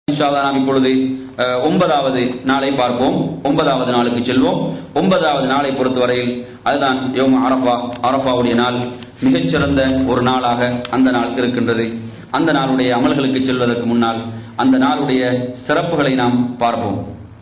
இன்ஷா அல்லாஹ் நாம் இப்பொழுது அஹ், ஒன்பதாவது நாளை பார்ப்போம் ஒன்பதாவது நாளுக்கு செல்வோம் ஒன்பதாவது நாளை பொறுத்தவரையில் அதுதான் யோம் அரஃபா அரஃபாவுடைய நாள் மிகச்சிறந்த ஒரு நாளாக அந்த நாள் இருக்கின்றது அந்த நாளுடைய அமல்களுக்கு செல்வதற்கு முன்னால் அந்த நாளுடைய சிறப்புகளை நாம் பார்ப்போம்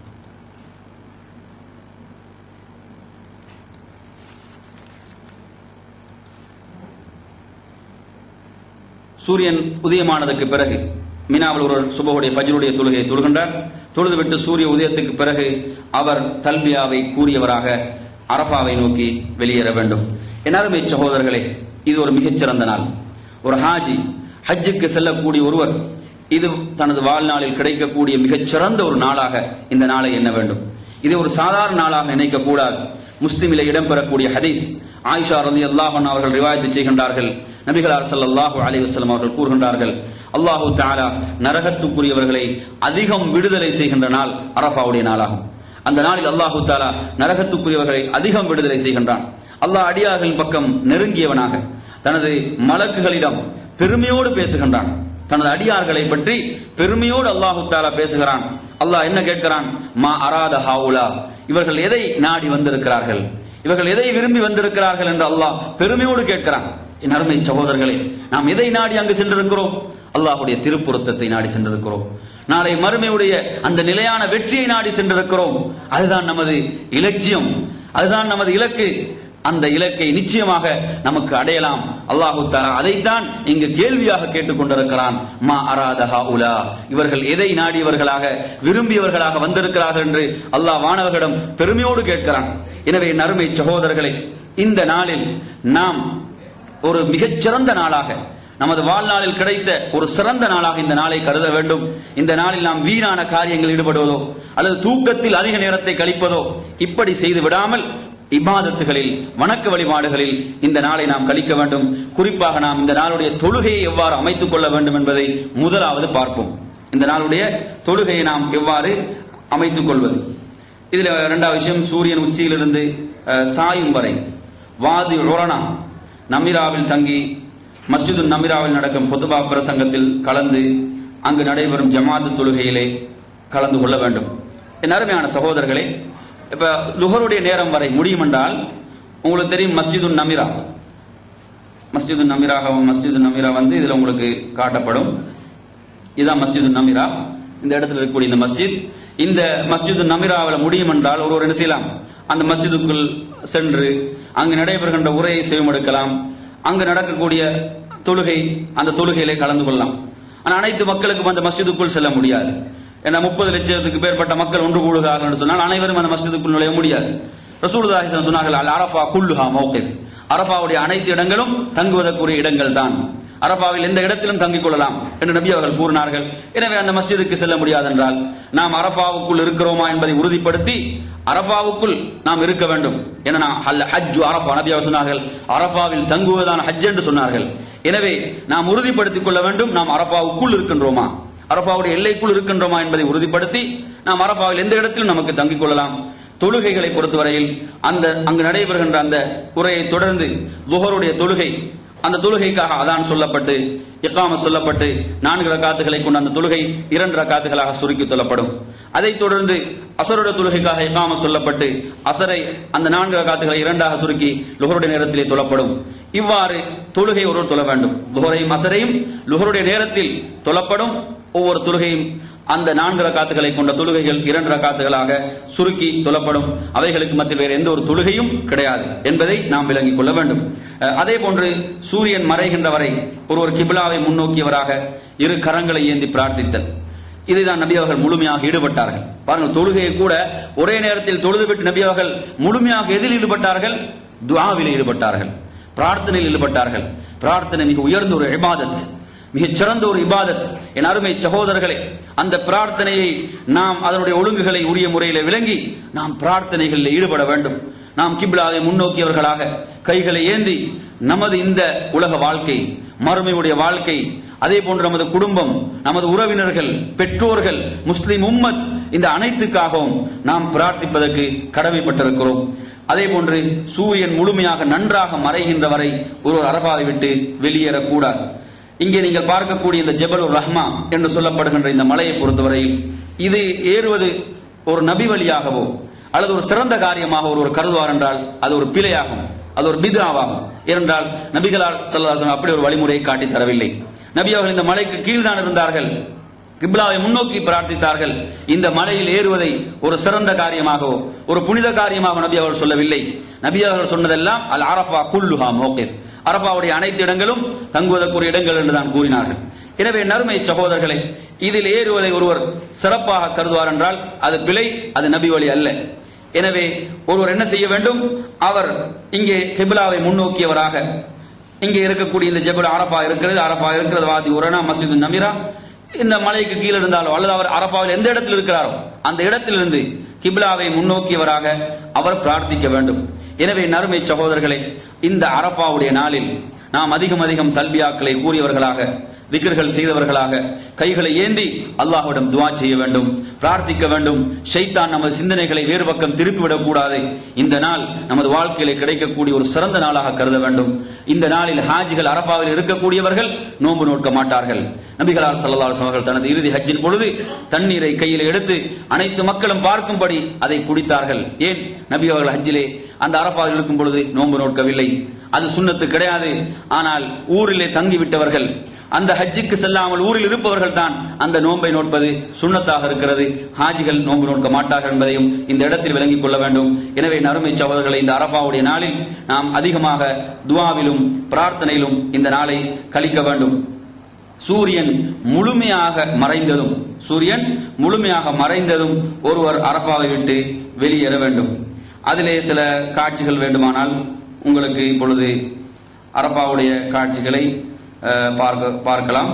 சூரியன் உதயமானதற்கு பிறகு மினாவில் ஒரு சுபகுடைய ஃபஜ்ருடைய தொழுகையை தொழுகின்றார் தொழுதுவிட்டு சூரிய உதயத்துக்கு பிறகு அவர் தல்பியாவை கூறியவராக அரஃபாவை நோக்கி வெளியேற வேண்டும் என் அருமை சகோதரர்களே இது ஒரு மிகச்சிறந்த நாள் ஒரு ஹாஜி ஹஜ்ஜுக்கு செல்லக்கூடிய ஒருவர் இது தனது வாழ்நாளில் கிடைக்கக்கூடிய மிகச்சிறந்த ஒரு நாளாக இந்த நாளை எண்ண வேண்டும் இதை ஒரு சாதாரண நாளாக நினைக்க கூடாது முஸ்லிமிலே இடம்பெறக்கூடிய ஹதீஸ் ஆயிஷா ரலி அல்லாஹன் அவர்கள் ரிவாயத்து செய்கின்றார்கள் நபிகளார் ஸல்லல்லாஹு அலைஹி வஸல்லம் அவர்கள் கூறுகின்றார்கள் அல்லாஹு தஆலா நரகத்துக்குரியவர்களை அதிகம் விடுதலை செய்கின்ற நாள் அரஃபாவுடைய நாளாகும் அந்த நாளில் அல்லாஹு தஆலா நரகத்துக்குரியவர்களை அதிகம் விடுதலை செய்கின்றான் அல்லாஹ் அடியார்களின் பக்கம் நெருங்கியவனாக தனது மலக்குகளிடம் பெருமையோடு பேசுகின்றான் தனது அடியார்களை பற்றி பெருமையோடு அல்லாஹு தாலா பேசுகிறான் அல்லாஹ் என்ன கேட்கிறான் மா அராத ஹாவுலா இவர்கள் எதை நாடி வந்திருக்கிறார்கள் இவர்கள் எதை விரும்பி வந்திருக்கிறார்கள் என்று அல்லாஹ் பெருமையோடு கேட்கிறான் என் அருமை சகோதரர்களே நாம் எதை நாடி அங்கு சென்றிருக்கிறோம் அல்லாஹுடைய திருப்புறத்தத்தை நாடி சென்றிருக்கிறோம் நாளை மறுமையுடைய அந்த நிலையான வெற்றியை நாடி சென்றிருக்கிறோம் அதுதான் நமது இலட்சியம் அதுதான் நமது இலக்கு அந்த இலக்கை நிச்சயமாக நமக்கு அடையலாம் அல்லாஹு தாலா அதைத்தான் இங்கு கேள்வியாக கேட்டுக்கொண்டிருக்கிறான் மா அராதஹா உலா இவர்கள் எதை நாடியவர்களாக விரும்பியவர்களாக வந்திருக்கிறார்கள் என்று அல்லாஹ் வானவர்களிடம் பெருமையோடு கேட்கிறான் எனவே நறுமை சகோதரர்களே இந்த நாளில் நாம் ஒரு மிகச்சிறந்த நாளாக நமது வாழ்நாளில் கிடைத்த ஒரு சிறந்த நாளாக இந்த நாளை கருத வேண்டும் இந்த நாளில் நாம் வீணான காரியங்கள் ஈடுபடுவதோ அல்லது தூக்கத்தில் அதிக நேரத்தை கழிப்பதோ இப்படி செய்து விடாமல் இபாதத்துகளில் வணக்க வழிபாடுகளில் இந்த நாளை நாம் கழிக்க வேண்டும் குறிப்பாக நாம் இந்த நாளுடைய தொழுகையை எவ்வாறு அமைத்துக் கொள்ள வேண்டும் என்பதை முதலாவது பார்ப்போம் இந்த நாளுடைய தொழுகையை நாம் எவ்வாறு அமைத்துக் கொள்வது இதுல இரண்டாவது விஷயம் சூரியன் உச்சியிலிருந்து அஹ், சாயும் வரை வாதி உரணா நமிராவில் தங்கி மஸ்ஜிது நமிராவில் நடக்கும் ஹுத்துபா பிரசங்கத்தில் கலந்து அங்கு நடைபெறும் ஜமாத்து தொழுகையிலே கலந்து கொள்ள வேண்டும் என் அருமையான சகோதரர்களே இப்ப லுகருடைய நேரம் வரை முடியும் என்றால் உங்களுக்கு தெரியும் மஸ்ஜிது நமிரா மஸ்ஜிது நமிராக மஸ்ஜிது நமிரா வந்து இதுல உங்களுக்கு காட்டப்படும் இதுதான் மஸ்ஜிது நமிரா இந்த இடத்துல இருக்கக்கூடிய இந்த மஸ்ஜித் இந்த மஸ்ஜிது நமிராவில் முடியும் என்றால் ஒருவர் என்ன செய்யலாம் அந்த மஸ்ஜிதுக்குள் சென்று அங்கு நடைபெறுகின்ற உரையை செவிமடுக்கலாம் அங்கு நடக்கக்கூடிய தொழுகை அந்த தொழுகையிலே கலந்து கொள்ளலாம் ஆனா அனைத்து மக்களுக்கும் அந்த மஸ்ஜிதுக்குள் செல்ல முடியாது ஏன்னா முப்பது லட்சத்துக்கு மேற்பட்ட மக்கள் ஒன்று கூடுகிறார்கள் என்று சொன்னால் அனைவரும் அந்த மஸ்ஜிதுக்குள் நுழைய முடியாது ரசூலுல்லாஹி ஸல்லல்லாஹு சொன்னார்கள் அல் அரஃபா குல்லுஹா மௌகிஃப் அரஃபாவுடைய அனைத்து இடங்களும் தங்குவதற்குரிய இடங்கள் தான் அரஃபாவில் எந்த இடத்திலும் தங்கிக் கொள்ளலாம் என்று நபி அவர்கள் கூறினார்கள் எனவே அந்த மஸ்ஜிதுக்கு செல்ல முடியாது என்றால் நாம் அரஃபாவுக்குள் இருக்கிறோமா என்பதை உறுதிப்படுத்தி அரஃபாவுக்குள் நாம் இருக்க வேண்டும் என நாம் ஹல் ஹஜ்ஜு அரஃபா நபி அவர் சொன்னார்கள் அரஃபாவில் தங்குவதான ஹஜ் என்று சொன்னார்கள் எனவே நாம் உறுதிப்படுத்திக் கொள்ள வேண்டும் நாம் அரஃபாவுக்குள் இருக்கின்றோமா அரஃபாவுடைய எல்லைக்குள் இருக்கின்றோமா என்பதை உறுதிப்படுத்தி நாம் அரஃபாவில் எந்த இடத்திலும் நமக்கு தங்கிக் கொள்ளலாம் தொழுகைகளை பொறுத்தவரையில் அந்த அங்கு நடைபெறுகின்ற அந்த உரையை தொடர்ந்து லுஹருடைய தொழுகை அந்த தொழுகைக்காக அதான் சொல்லப்பட்டு இக்காம சொல்லப்பட்டு நான்கு ரக்காத்துகளை கொண்ட அந்த தொழுகை இரண்டு ரக்காத்துகளாக சுருக்கி சொல்லப்படும் அதைத் தொடர்ந்து அசருடைய தொழுகைக்காக இக்காம சொல்லப்பட்டு அசரை அந்த நான்கு ரக்காத்துகளை இரண்டாக சுருக்கி லுகருடைய நேரத்திலே தொழப்படும் இவ்வாறு தொழுகை ஒருவர் தொழ வேண்டும் லுகரையும் அசரையும் லுகருடைய நேரத்தில் தொழப்படும் ஒவ்வொரு தொழுகையும் அந்த நான்கு ரக்காத்துகளை கொண்ட தொழுகைகள் இரண்டு ரக்காத்துகளாக சுருக்கி தொழப்படும் அவைகளுக்கு மத்தியில் வேறு எந்த ஒரு தொழுகையும் கிடையாது என்பதை நாம் விளங்கிக் கொள்ள வேண்டும் அஹ், அதே போன்று சூரியன் மறைகின்ற வரை ஒருவர் கிபிலாவை முன்னோக்கியவராக இரு கரங்களை ஏந்தி பிரார்த்தித்தல் இதுதான் நபி அவர்கள் முழுமையாக ஈடுபட்டார்கள் பாருங்கள் தொழுகையை கூட ஒரே நேரத்தில் தொழுதுவிட்டு நபி அவர்கள் முழுமையாக எதில் ஈடுபட்டார்கள் துஆவில் ஈடுபட்டார்கள் பிரார்த்தனையில் ஈடுபட்டார்கள் பிரார்த்தனை மிக உயர்ந்த ஒரு இபாதத் மிகச் சிறந்த ஒரு இபாதத் என் அருமை சகோதரர்களே அந்த பிரார்த்தனையை நாம் அதனுடைய ஒழுங்குகளை உரிய முறையில் விளங்கி நாம் பிரார்த்தனைகளில் ஈடுபட வேண்டும் நாம் கிப்லாவை முன்னோக்கியவர்களாக கைகளை ஏந்தி நமது இந்த உலக வாழ்க்கை மறுமையுடைய வாழ்க்கை அதே போன்று நமது குடும்பம் நமது உறவினர்கள் பெற்றோர்கள் முஸ்லிம் உம்மத் இந்த அனைத்துக்காகவும் நாம் பிரார்த்திப்பதற்கு கடமைப்பட்டிருக்கிறோம் அதே போன்று சூரியன் முழுமையாக நன்றாக மறைகின்ற வரை ஒருவர் அரபாவை விட்டு வெளியேறக்கூடாது இங்கே நீங்கள் பார்க்கக்கூடிய இந்த ஜெபலுர் ரஹ்மா என்று சொல்லப்படுகின்ற இந்த மலையை பொறுத்தவரையில் இது ஏறுவது ஒரு நபி வழியாகவோ அல்லது ஒரு சிறந்த காரியமாக ஒருவர் கருதுவார் என்றால் அது ஒரு பிழையாகும் அது ஒரு பிதாவாகும் ஏனென்றால் நபிகளால் சொல்லி அப்படி ஒரு வழிமுறையை காட்டி தரவில்லை நபி அவர்கள் இந்த மலைக்கு கீழ்தான் இருந்தார்கள் கிப்லாவை முன்னோக்கி பிரார்த்தித்தார்கள் இந்த மலையில் ஏறுவதை ஒரு சிறந்த காரியமாகவோ ஒரு புனித காரியமாக நபி அவர்கள் சொல்லவில்லை நபி அவர்கள் சொன்னதெல்லாம் அல் அரஃபா குல்லுஹா மோகிஃப் அரஃபாவுடைய அனைத்து இடங்களும் தங்குவதற்குரிய இடங்கள் என்று தான் கூறினார்கள் எனவே நறுமை சகோதரர்களே இதில் ஏறுவதை ஒருவர் சிறப்பாக கருதுவார் என்றால் அது பிழை அது நபி வழி அல்ல எனவே ஒருவர் என்ன செய்ய வேண்டும் அவர் இங்கே கிபிலாவை முன்னோக்கியவராக இங்கே இருக்கக்கூடிய இந்த ஜபுல் அரஃபா இருக்கிறது அரஃபா இருக்கிறது வாதி உரனா மஸ்ஜித் நமிரா இந்த மலைக்கு கீழே இருந்தாலோ அல்லது அவர் அரஃபாவில் எந்த இடத்தில் இருக்கிறாரோ அந்த இடத்திலிருந்து கிபிலாவை முன்னோக்கியவராக அவர் பிரார்த்திக்க வேண்டும் எனவே நறுமை சகோதரர்களே இந்த அரஃபாவுடைய நாளில் நாம் அதிகம் அதிகம் தல்பியாக்களை கூறியவர்களாக திக்கர்கள் செய்தவர்களாக கைகளை ஏந்தி அல்லாஹ்விடம் துவா செய்ய வேண்டும் பிரார்த்திக்க வேண்டும் ஷைத்தான் நமது சிந்தனைகளை வேறு பக்கம் திருப்பிவிடக் கூடாது இந்த நாள் நமது வாழ்க்கையில கிடைக்கக்கூடிய ஒரு சிறந்த நாளாக கருத வேண்டும் இந்த நாளில் ஹாஜிகள் அரபாவில் இருக்கக்கூடியவர்கள் நோன்பு நோக்க மாட்டார்கள் நபிகளார் சல்லா அவர்கள் தனது இறுதி ஹஜ்ஜின் பொழுது தண்ணீரை கையில் எடுத்து அனைத்து மக்களும் பார்க்கும்படி அதை குடித்தார்கள் ஏன் நபி அவர்கள் ஹஜ்ஜிலே அந்த அரபாவில் இருக்கும் பொழுது நோன்பு நோக்கவில்லை அது சுண்ணத்து கிடையாது ஆனால் ஊரிலே தங்கிவிட்டவர்கள் அந்த ஹஜ்ஜுக்கு செல்லாமல் ஊரில் இருப்பவர்கள் தான் அந்த நோன்பை நோட்பது சுண்ணத்தாக இருக்கிறது ஹாஜிகள் நோன்பு நோக்க மாட்டார்கள் என்பதையும் இந்த இடத்தில் விளங்கிக் கொள்ள வேண்டும் எனவே நறுமை சகோதரர்களை இந்த அரபாவுடைய நாளில் நாம் அதிகமாக துவாவிலும் பிரார்த்தனையிலும் இந்த நாளை கழிக்க வேண்டும் சூரியன் முழுமையாக மறைந்ததும் சூரியன் முழுமையாக மறைந்ததும் ஒருவர் அரபாவை விட்டு வெளியேற வேண்டும் அதிலே சில காட்சிகள் வேண்டுமானால் உங்களுக்கு இப்பொழுது அரபாவுடைய காட்சிகளை அஹ், பார்க்க பார்க்கலாம்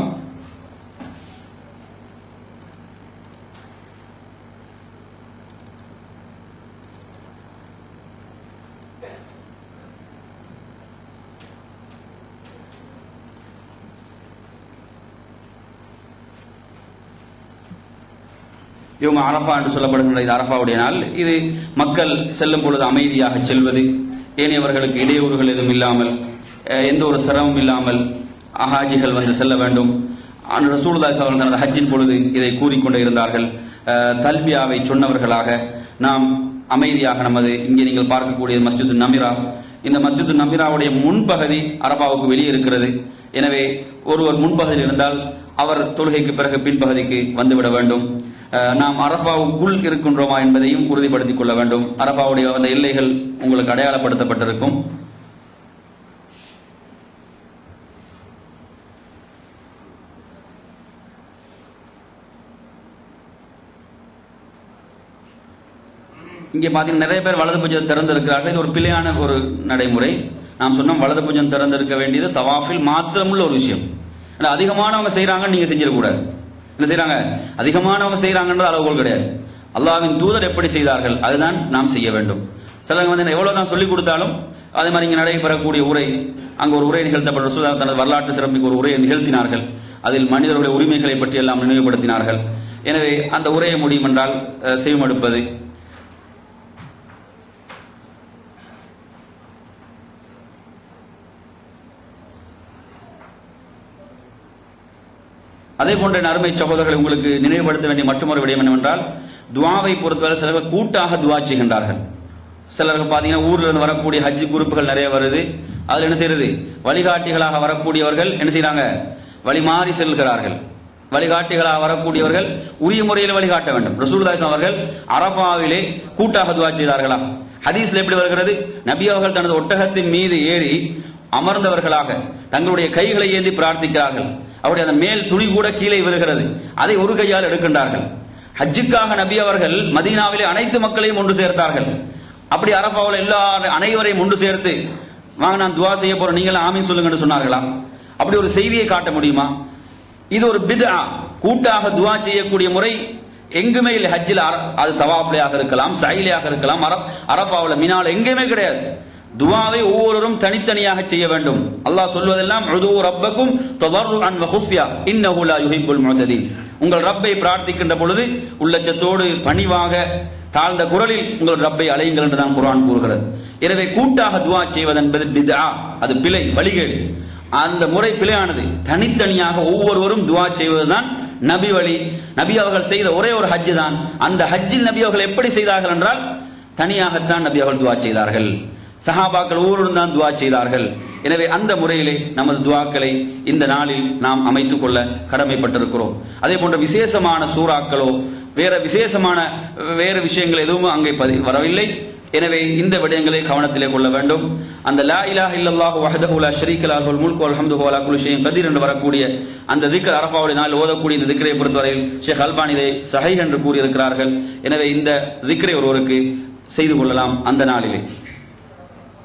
இவங்க அரஃபா என்று சொல்லப்படுகின்ற இந்த அரஃபாவுடைய நாள் இது மக்கள் செல்லும் பொழுது அமைதியாக செல்வது ஏனையவர்களுக்கு இடையூறுகள் எதுவும் இல்லாமல் அஹ், எந்த ஒரு சிரமம் இல்லாமல் ஹாஜிகள் வந்து செல்ல வேண்டும் ரசூலுல்லாஹி அவர்கள் தனது ஹஜ்ஜின் பொழுது இதை கூறிக்கொண்டே இருந்தார்கள் அஹ், தல்பியாவை சொன்னவர்களாக நாம் அமைதியாக நமது இங்கே நீங்கள் பார்க்கக்கூடிய மஸ்ஜிது நமிரா இந்த மஸ்ஜிது நமிராவுடைய முன்பகுதி அரஃபாவுக்கு வெளியே இருக்கிறது எனவே ஒருவர் முன்பகுதியில் இருந்தால் அவர் தொழுகைக்கு பிறகு பின்பகுதிக்கு வந்துவிட வேண்டும் அஹ், நாம் அரஃபாவுக்குள் இருக்கின்றோமா என்பதையும் உறுதிப்படுத்திக் கொள்ள வேண்டும் அரஃபாவுடைய அந்த எல்லைகள் உங்களுக்கு அடையாளப்படுத்தப்பட்டிருக்கும் இங்கே பார்த்தீங்கன்னா நிறைய பேர் வலது பூஜ்யம் திறந்திருக்கிறார்கள் இது ஒரு பிழையான ஒரு நடைமுறை நாம் சொன்னோம் வலது பூஜ்யம் திறந்திருக்க வேண்டியது தவாஃபில் மாத்திரமுள்ள ஒரு விஷயம் ஆனா அதிகமானவங்க செய்யறாங்கன்னு நீங்க செஞ்சிடக்கூடாது என்ன செய்றாங்க அதிகமானவங்க செய்யறாங்கன்ற அளவுகோல் கிடையாது அல்லாஹ்வின் தூதர் எப்படி செய்தார்கள் அதுதான் நாம் செய்ய வேண்டும் சிலங்க வந்து எவ்வளவு தான் சொல்லிக் கொடுத்தாலும் அதே மாதிரி இங்கே நடைபெறக்கூடிய உரை அங்க ஒரு உரை நிகழ்த்தப்பட்ட ரசூலா தனது வரலாற்று சிறப்புக்கு ஒரு உரையை நிகழ்த்தினார்கள் அதில் மனிதர்களுடைய உரிமைகளை பற்றி எல்லாம் நினைவுபடுத்தினார்கள் எனவே அந்த உரையை முடியும் என்றால் அஹ், செய்மடுப்பது அதே போன்ற என் அருமை சகோதரர்களை உங்களுக்கு நினைவுபடுத்த வேண்டிய மற்றொரு விடயம் என்னவென்றால் துவாவை பொறுத்தவரை சிலர்கள் கூட்டாக துவா செய்கின்றார்கள் சிலருக்கு பாத்தீங்கன்னா ஊர்ல இருந்து வரக்கூடிய ஹஜ் குரூப்புகள் நிறைய வருது அதுல என்ன செய்யறது வழிகாட்டிகளாக வரக்கூடியவர்கள் என்ன செய்றாங்க வழி மாறி செல்கிறார்கள் வழிகாட்டிகளாக வரக்கூடியவர்கள் உரிய முறையில் வழிகாட்ட வேண்டும் ரசூலுல்லாஹி அவர்கள் அரஃபாவிலே கூட்டாக துவா செய்தார்களா ஹதீஸ்ல எப்படி வருகிறது நபி அவர்கள் தனது ஒட்டகத்தின் மீது ஏறி அமர்ந்தவர்களாக தங்களுடைய கைகளை ஏந்தி பிரார்த்திக்கிறார்கள் அவருடைய அந்த மேல் துணி கூட கீழே விழுகிறது அதை ஒரு கையால் எடுக்கின்றார்கள் ஹஜ்ஜுக்காக நபி அவர்கள் மதீனாவிலே அனைத்து மக்களையும் ஒன்று சேர்த்தார்கள் அப்படி அரபாவில் எல்லா அனைவரையும் ஒன்று சேர்த்து வாங்க நான் துவா செய்ய போறோம் நீங்களும் ஆமீன் சொல்லுங்கன்னு சொன்னார்களா அப்படி ஒரு செய்தியை காட்ட முடியுமா இது ஒரு பித்ஆ கூட்டாக துவா செய்யக்கூடிய முறை எங்குமே இல்லை ஹஜ்ஜில் அர- அது தவாஃப்லையாக இருக்கலாம் சைலியாக இருக்கலாம் அரப் அரபாவில் மினால் எங்கேயுமே கிடையாது துவாவை ஒவ்வொருவரும் தனித்தனியாக செய்ய வேண்டும் அல்லாஹ் சொல்வதெல்லாம் உது ரப்பக்கும் ததர்ருஅன் வ குஃப்யா இன்னஹு லா யுஹிப்புல் முஅ்ததீன் உங்கள் ரப்பை பிரார்த்திக்கின்ற பொழுது உள்ளச்சத்தோடு பணிவாக தாழ்ந்த குரலில் உங்கள் ரப்பை அலையுங்கள் என்று தான் குர்ஆன் கூறுகிறது எனவே கூட்டாக துவா செய்வது என்பது பித்ஆ அது பிழை வழிகேடு அந்த முறை பிழையானது தனித்தனியாக ஒவ்வொருவரும் துவா செய்வதுதான் நபி வழி நபி அவர்கள் செய்த ஒரே ஒரு ஹஜ் தான் அந்த ஹஜ்ஜில் நபி அவர்கள் எப்படி செய்தார்கள் என்றால் தனியாகத்தான் நபி அவர்கள் துவா செய்தார்கள் சஹாபாக்கள் ஒவ்வொருவரும் தான் துவா செய்தார்கள் எனவே அந்த முறையிலே நமது துவாக்களை இந்த நாளில் நாம் அமைத்துக் கொள்ள கடமைப்பட்டிருக்கிறோம் அதே போன்ற விசேஷமான சூறாக்களோ வேற விசேஷமான வேறு விஷயங்கள் எதுவும் அங்கே பதி வரவில்லை எனவே இந்த விடயங்களை கவனத்திலே கொள்ள வேண்டும் அந்த லா இலாஹ இல்லல்லாஹு வஹதஹு லா ஷரீக லஹுல் முல்கு வல் ஹம்து வலா குல்லி ஷைஇன் கதீர் என்று வரக்கூடிய அந்த திக்ர் அரஃபாவுடைய நாள் ஓதக்கூடிய இந்த திக்ரை பொறுத்தவரையில் ஷேக் அல்பானி இதை சஹீஹ் என்று கூறியிருக்கிறார்கள் எனவே இந்த திக்ரை ஒருவருக்கு செய்து கொள்ளலாம் அந்த நாளிலே